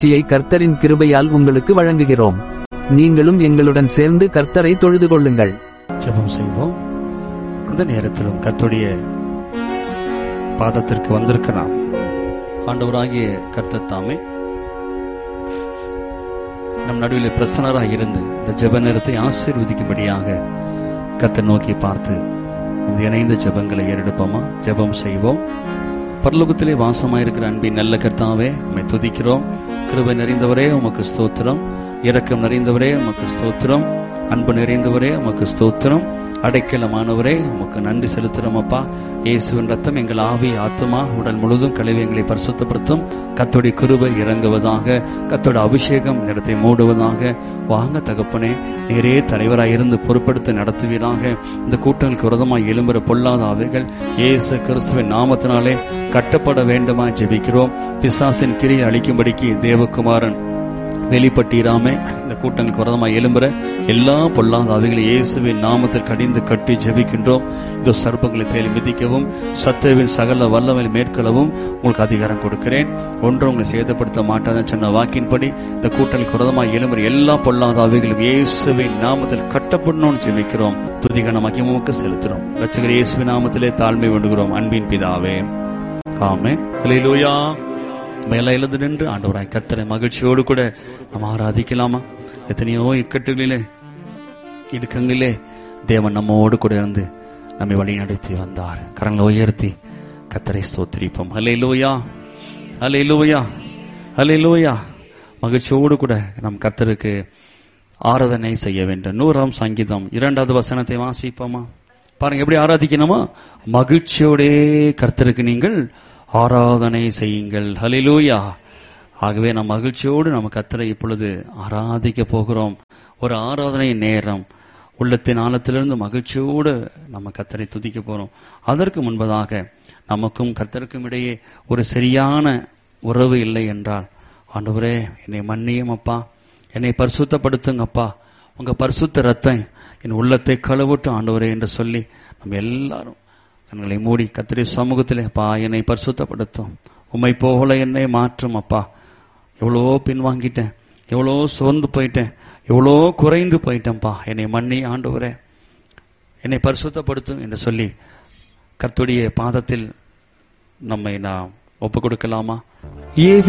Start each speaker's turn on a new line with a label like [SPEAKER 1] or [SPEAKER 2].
[SPEAKER 1] யை கர்த்தரின் கிருபையால் உங்களுக்கு வழங்குகிறோம் நீங்களும் எங்களுடன் சேர்ந்து கர்த்தரை தொழுது கொள்ளுங்கள்
[SPEAKER 2] ஜெபம் செய்வோம் இந்த நேரத்திலும் கர்த்தருடைய பாதத்திற்கு வந்திருக்கலாம் ஆண்டவராகிய கர்த்தர் தாமே நம் நடுவில் பிரசன்னராக இருந்து இந்த ஜெப நேரத்தை ஆசீர்வதிக்கும்படியாக கர்த்தர் நோக்கி பார்த்து இந்த இணைந்த ஜெபங்களை ஏறெடுப்போமா ஜெபம் செய்வோம் பரலோகத்திலே வாசமாயிருக்கிற அன்பின் நல்ல கர்த்தாவே உம்மை துதிக்கிறோம் கிருபை நிறைந்தவரே உமக்கு ஸ்தோத்திரம் இரக்கம் நிறைந்தவரே உமக்கு ஸ்தோத்திரம் அன்பு நிறைந்தவரே உமக்கு ஸ்தோத்திரம் அடைக்கலமானவரே உமக்கு நன்றி செலுத்துறோம் அப்பா இயேசுவின் ரத்தம் எங்கள் ஆவி ஆத்துமா உடல் முழுதும் கழிவு எங்களை பரிசுத்தப்படுத்தும் கத்தோடைய கிருபை இறங்குவதாக கத்தோட அபிஷேகம் இடத்தை மூடுவதாக வாங்க தகப்பனே நேரே தலைவராக இருந்து பொறுப்படுத்தி நடத்துவீராக இந்த கூட்டங்களுக்கு விரதமாய் எழும்புற பொல்லாத ஆவிகள் இயேசு கிறிஸ்துவின் நாமத்தினாலே கட்டப்பட வேண்டுமா ஜெபிக்கிறோம் பிசாசின் கிரியை அளிக்கும்படிக்கு தேவகுமாரன் வெளிப்பட்டீராமே இந்த கூட்டங்களுக்கு விரதமாய் எழும்புற எல்லா பொல்லாத ஆவிகளை இயேசுவின் நாமத்தில் கடிந்து கட்டி ஜெபிக்கின்றோம் இதோ சர்ப்பங்களை தேடி மிதிக்கவும் சத்துருவின் சகல வல்லமை மேற்கொள்ளவும் உங்களுக்கு அதிகாரம் கொடுக்கிறேன் ஒன்று உங்களை சேதப்படுத்த மாட்டாதுன்னு சொன்ன வாக்கின்படி இந்த கூட்டங்களுக்கு விரதமாய் எழும்புற எல்லா பொல்லாத ஆவிகளும் இயேசுவின் நாமத்தில் கட்டப்படணும்னு ஜெபிக்கிறோம் துதிகன மகிமுக செலுத்துறோம் ரச்சகர் இயேசுவின் நாமத்திலே தாழ்மை வேண்டுகிறோம் அன்பின் பிதாவே ஆமே ஹalleluya மேல எழுந்து நின்று ஆண்டவராய் கர்த்தரை மகிழ்ச்சியோடு கூட நாம் ஆராதிக்கலாமா எத்தனையோ இக்கட்டுகளிலே இடுக்கங்களிலே தேவன் நம்மோடு கூட இருந்து நம்மை வழி நடத்தி வந்தார் கரங்களை உயர்த்தி கத்தரை ஸ்தோத்திரிப்போம் ஹலே லோயா ஹலே லோயா ஹலே லோயா மகிழ்ச்சியோடு கூட நம் கர்த்தருக்கு ஆராதனை செய்ய வேண்டும் நூறாம் சங்கீதம் இரண்டாவது வசனத்தை வாசிப்போமா பாருங்க எப்படி ஆராதிக்கணுமா மகிழ்ச்சியோடே கர்த்தருக்கு நீங்கள் ஆராதனை செய்யுங்கள் ஹலிலூயா ஆகவே நம் மகிழ்ச்சியோடு நம்ம கத்தரை இப்பொழுது ஆராதிக்க போகிறோம் ஒரு ஆராதனை நேரம் உள்ளத்தின் ஆழத்திலிருந்து மகிழ்ச்சியோடு நம்ம கத்தரை துதிக்க போறோம் அதற்கு முன்பதாக நமக்கும் கத்தருக்கும் இடையே ஒரு சரியான உறவு இல்லை என்றால் ஆண்டவரே என்னை மன்னியும் அப்பா என்னை பரிசுத்தப்படுத்துங்க அப்பா உங்க பரிசுத்த ரத்தம் என் உள்ளத்தை கழுவட்டு ஆண்டவரே என்று சொல்லி நம்ம எல்லாரும் கண்களை மூடி கத்திரி சமூகத்திலே அப்பா என்னை பரிசுத்தப்படுத்தும் உம்மை போகல என்னை மாற்றும் அப்பா எவ்வளோ பின்வாங்கிட்டேன் எவ்வளோ சோர்ந்து போயிட்டேன் எவ்வளோ குறைந்து போயிட்டேன்ப்பா என்னை மன்னி ஆண்டவரே என்னை பரிசுத்தப்படுத்தும் என்று சொல்லி கர்த்துடைய பாதத்தில் நம்மை நாம் ஒப்பு கொடுக்கலாமா ஏவி